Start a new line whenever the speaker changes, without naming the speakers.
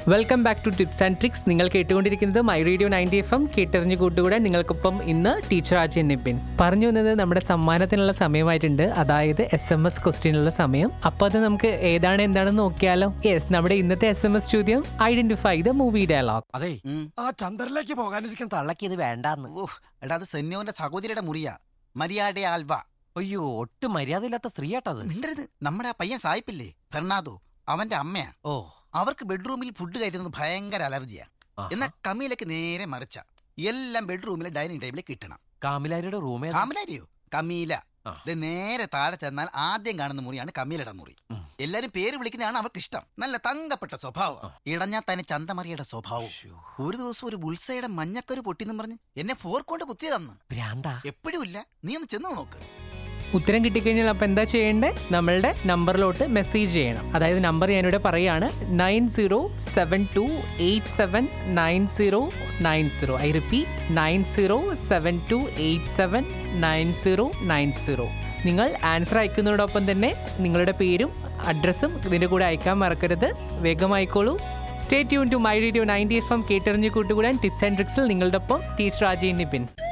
Welcome back to tips and tricks നിങ്ങൾ കേട്ടുകൊണ്ടിരിക്കുന്നത് my radio ninety F M കേട്ടെറിഞ്ഞു കൂട്ടുകൂടെ നിങ്ങൾക്കൊപ്പം ഇന്ന് ടീച്ചർ ആജയൻ നിബിൻ പറഞ്ഞു വന്നത് നമ്മുടെ സമ്മാനത്തിനുള്ള സമയമായിട്ടുണ്ട് അതായത് എസ് എം എസ് ക്വസ്റ്റ്യനുള്ള സമയം അപ്പോൾ അത് നമുക്ക് ഏതാണ് എന്താണെന്ന് നോക്കിയാലോ യെസ് നമ്മുടെ ഇന്നത്തെ എസ് എം എസ് ചോദ്യം ഐഡന്റിഫൈ ദ മൂവി ഡയലോഗ്
അതെ
ഉം.
ആ ചന്ദ്രനിലേക്ക് പോകാനിരിക്കുന്ന തള്ളക്ക് ഇത് വേണ്ടാന്ന്
ഓഹ് എടാ അത് സെന്യോന്റെ സഹോദരിയുടെ മുറിയാ മരിയാടെ ആൽവ
അയ്യോ ഒട്ടും മര്യാദയില്ലാത്ത സ്ത്രീയാട്ടത്
മിണ്ടരുത് നമ്മുടെ ആ പയ്യൻ സായിപ്പില്ലേ ഫെർണാദോ അവന്റെ അമ്മയാ
ഓ
അവർക്ക് ബെഡ്റൂമിൽ ഫുഡ് കയറ്റുന്നത് ഭയങ്കര അലർജിയാ
ആഹാ.
എന്നാൽ കമീലക്ക് നേരെ മറിച്ച എല്ലാം ബെഡ്റൂമിലെ ഡൈനിങ് ടേബിളിൽ കിട്ടണം
കാമിലാരിയുടെ റൂമേ
കാമിലാരിയോ കമീല
ആ.
ഇത് നേരെ താഴെ ചെന്നാൽ ആദ്യം കാണുന്ന മുറിയാണ് കമീലയുടെ മുറി
ഉം.
എല്ലാരും പേര് വിളിക്കുന്നതാണ് അവർക്ക് ഇഷ്ടം നല്ല തങ്കപ്പെട്ട സ്വഭാവം
ആ.
ഇടഞ്ഞാൽ തന്നെ ചന്തമറിയുടെ സ്വഭാവം ഒരു ദിവസം ഒരു ബുൾസയുടെ മഞ്ഞക്കൊരു പൊട്ടിന്നും പറഞ്ഞ് എന്നെ ഫോർക്കൊണ്ട് കുത്തിയതന്ന്
ഭ്രാന്താ
എപ്പോഴും ഇല്ല നീ ഒന്ന് ചെന്ന് നോക്ക്
ഉത്തരം കിട്ടിക്കഴിഞ്ഞാൽ അപ്പോൾ എന്താ ചെയ്യേണ്ടത് നമ്മളുടെ നമ്പറിലോട്ട് മെസ്സേജ് ചെയ്യണം അതായത് നമ്പർ ഞാനിവിടെ പറയുകയാണ് nine zero seven two eight seven nine zero nine zero I repeat nine zero seven two eight seven nine zero nine zero നിങ്ങൾ ആൻസർ അയക്കുന്നതോടൊപ്പം തന്നെ നിങ്ങളുടെ പേരും അഡ്രസ്സും ഇതിൻ്റെ കൂടെ അയക്കാൻ മറക്കരുത് വേഗം അയക്കോളൂ stay tune to my radio ninety F M കേട്ടെറിഞ്ഞ് കൂട്ടുകൂടാൻ ടിപ്സ് ആൻഡ് ട്രിക്സിൽ നിങ്ങളുടെ ഒപ്പം ടീച്ചർ അജയ് നിപിൻ